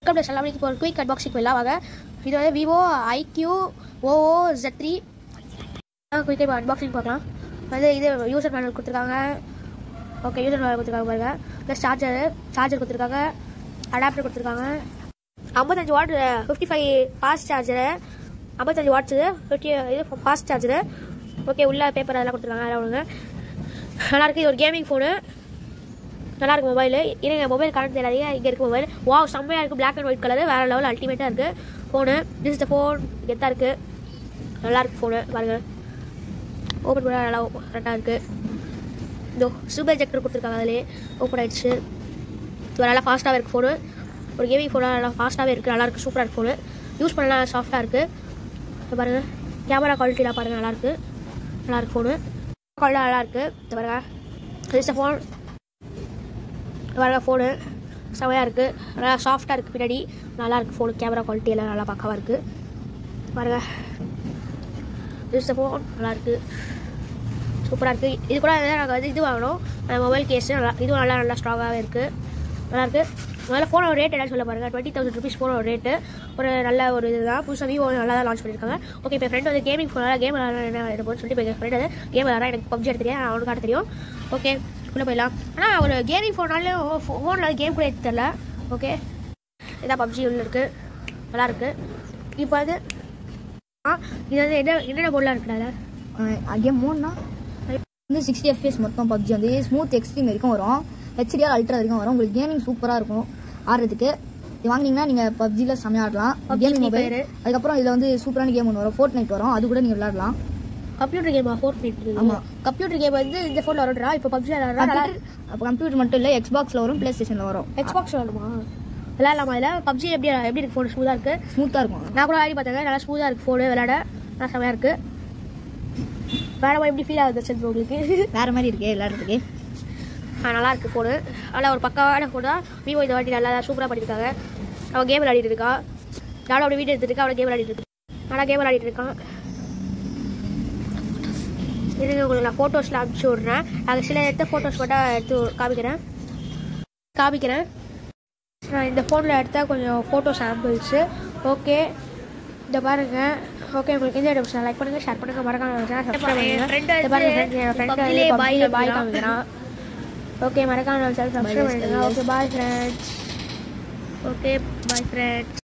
Plus எல்லாம் இப்போ ஒரு குயிக் அன்பாக்சிங் போயிடலாம் வாங்க இது வந்து Vivo iQOO Z three quick இப்போ அன்பாக்சிங் பார்க்கலாம் வந்து இது யூசர் மேனுவல் கொடுத்துருக்காங்க ஓகே யூசர் மேனுவல் கொடுத்துருக்காங்க பாருங்க ப்ளஸ் சார்ஜர் சார்ஜர் கொடுத்துருக்காங்க அடாப்டர் கொடுத்துருக்காங்க ஐம்பத்தஞ்சு watt fifty five fast charger ஐம்பத்தஞ்சு வாட்ஸு ஃபிஃப்டி இது ஃபாஸ்ட் சார்ஜரு ஓகே உள்ள பேப்பர் அதெல்லாம் கொடுத்துருக்காங்க அதெல்லாம் ஒழுங்க நல்லா இருக்கு இது ஒரு கேமிங் ஃபோனு நல்லா இருக்கு மொபைல் இருங்க மொபைல் கரண்ட் தெரியாதீங்க இங்கே இருக்கு மொபைல் வா செம்மையாக இருக்குது பிளாக் அண்ட் ஒயிட் கலர் வேறு லெவல் அல்டிமேட்டாக இருக்குது phone this is the phone கெத்தாக இருக்குது நல்லா இருக்கு ஃபோனு பாருங்கள் ஓப்பன் பண்ண நல்லா கரெக்டாக இருக்குது இதோ சூப்பர் ஜெக்டர் கொடுத்துருக்காங்க அதிலே ஓப்பன் ஆயிடுச்சு இது நல்லா ஃபாஸ்ட்டாகவே இருக்குது ஃபோனு ஒரு கேமிங் ஃபோனாக நல்லா ஃபாஸ்ட்டாகவே இருக்குது நல்லா இருக்குது சூப்பராக இருக்குது ஃபோனு யூஸ் பண்ண நல்லா சாஃப்டாக இருக்குது பாருங்கள் கேமரா குவாலிட்டிலாம் பாருங்கள் நல்லாயிருக்கு நல்லா இருக்கு ஃபோனு குவாலிட்டி நல்லா இருக்குது இது பாருங்க திஸ் ஃபோன் பாருங்க ஃபோனு செமையாக இருக்குது நல்லா சாஃப்டாக இருக்குது பின்னாடி நல்லா இருக்குது ஃபோனு கேமரா குவாலிட்டி எல்லாம் நல்லா பக்காவாக இருக்குது பாருங்க திஸ் ஃபோன் நல்லா இருக்குது சூப்பராக இருக்குது இது கூட நாங்கள் வந்து இது வாங்கினோம் மொபைல் கேஸு நல்லா இதுவும் நல்லா நல்லா ஸ்ட்ராங்காகவே இருக்குது நல்லாயிருக்கு முதல்ல ஃபோனோட ரேட் என்ன சொல்ல பாருங்கள் டுவெண்ட்டி தௌசண்ட் ருபீஸ் ஃபோனோட ரேட்டு ஒரு நல்ல ஒரு இதுதான் புதுசாக விவோ நல்லா தான் லான்ச் பண்ணியிருக்காங்க ஓகே இப்போ ஃப்ரெண்ட் வந்து கேமிங் ஃபோனால் கேம் விளாட என்ன எடுப்போம்னு சொல்லிட்டு இப்போ எங்கள் ஃப்ரெண்ட் வந்து கேம் விளாட எனக்கு பப்ஜி எடுத்து தெரியும் அவனுக்கு ஆட தெரியும் ஓகே உள்ளே போயிடலாம் ஆனால் ஒரு கேமிங் ஃபோனாலும் ஃபோனில் கேம் கூட எடுத்து தரல ஓகே இதான் பப்ஜி உள்ள இருக்குது நல்லா இருக்குது இப்போ வந்து ஆ இது வந்து என்ன என்னென்ன பொருளாக இருக்குடா கேம் மூணுனா வந்து சிக்ஸ்டி எஃப்பிஎஸ் மொத்தம் பப்ஜி வந்து ஸ்மூத் எக்ஸ்ட்ரீம் வரைக்கும் வரும் ஹெச்டிஆர் அல்ட்ரா வரைக்கும் வரும் உங்களுக்கு கேமிங் சூப்பராக இருக்கும் ஆடுறதுக்கு இது வாங்கினீங்கன்னா நீங்கள் பப்ஜியில் செம்மையாக ஆடலாம் PUBG, gaming Free mobile Fire. அதுக்கப்புறம் இதில் வந்து சூப்பரான கேம் ஒன்று வரும் ஃபோர்ட் நைட் வரும் அது கூட நீங்கள் விளையாடலாம் கம்ப்யூட்டர் கேமா ஃபோர் மினிட் ஆமா. கம்ப்யூட்டர் கேம் வந்து இந்த ஃபோனில் வரடுறா இப்போ பப்ஜி விளாட்றா நல்லா அப்போ கம்ப்யூட்டர் மட்டும் இல்லை எக்ஸ்பாக்ஸில் வரும் ப்ளே ஸ்டேஷனில் வரும் எக்ஸ்பாக்ஸ் வரணுமா விளையாடலாமா இதில் பப்ஜி எப்படி எப்படி இருக்கு ஃபோன் ஸ்மூத்தாக இருக்குது ஸ்மூத்தாக இருக்கும் நான் கூட ஆடி பார்த்தேங்க நல்லா ஸ்மூத்தாக இருக்குது ஃபோனு விளையாட நல்லா செமையாக இருக்குது வேற மாதிரி எப்படி ஃபீல் ஆகுது சந்திர உங்களுக்கு வேறு மாதிரி இருக்கே விளையாடுறதுக்கு ஆ, நல்லா இருக்குது ஃபோனு நல்லா ஒரு பக்காவான ஃபோன் தான் விவோ இந்த வாட்டி நல்லா சூப்பராக பண்ணியிருக்காங்க அவன் கேம் விளையாடிட்டு இருக்கா நானும் அப்படி வீடியோ எடுத்துட்டு இருக்கா அவனை கேம் விளையாடிட்டு இருக்கு நல்லா கேம் விளையாடிட்டு இருக்கான் இருங்க உங்களுக்கு நான் ஃபோட்டோஸில் அனுப்பிச்சி விட்றேன் நாங்கள் சில எடுத்த ஃபோட்டோஸ் மட்டும் எடுத்து காமிக்கிறேன் காமிக்கிறேன் நான் இந்த ஃபோனில் எடுத்த கொஞ்சம் ஃபோட்டோ சாம்பிள்ஸு ஓகே இந்த பாருங்க ஓகே உங்களுக்கு இந்த வீடியோ லைக் பண்ணுங்க ஷேர் பண்ணுங்க மறக்காம சப்ஸ்கிரைப் பண்ணுங்க இந்த பாருங்க friend, என் friend வந்து PUBG ல பாய் காமிக்கிறான் ஓகே மறக்காம சப்ஸ்கிரைப் பண்ணுங்க okay bye friends okay bye friends